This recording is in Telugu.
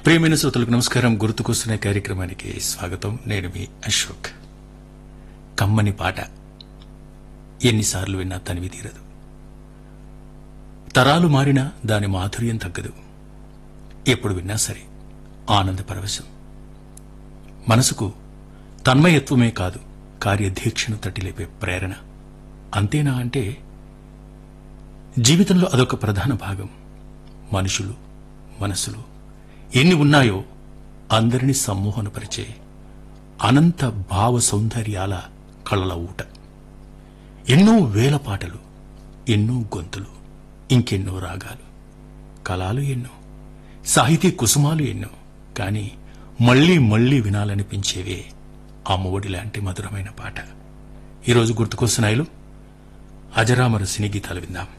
ప్రియమైన శ్రోతలకు నమస్కారం గుర్తుకొస్తున్న కార్యక్రమానికి స్వాగతం నేను మీ అశోక్ కమ్మని పాట ఎన్నిసార్లు విన్నా తనివి తీరదు తరాలు మారినా దాని మాధుర్యం తగ్గదు ఎప్పుడు విన్నా సరే ఆనంద పరవశం మనసుకు తన్మయత్వమే కాదు కార్యదీక్షను తట్టిలేపే ప్రేరణ అంతేనా అంటే జీవితంలో అదొక ప్రధాన భాగం మనుషులు మనసులు ఎన్ని ఉన్నాయో అందరినీ సమ్మోహనపరిచే అనంత భావ సౌందర్యాల కళల ఊట ఎన్నో వేల పాటలు ఎన్నో గొంతులు ఇంకెన్నో రాగాలు కళలు ఎన్నో సాహితీ కుసుమాలు ఎన్నో కాని మళ్లీ మళ్లీ వినాలనిపించేవే అమ్మఒడి లాంటి మధురమైన పాట ఈరోజు గుర్తుకొస్తున్నాయిలు అజరామర సినీ గీతాలు విందాం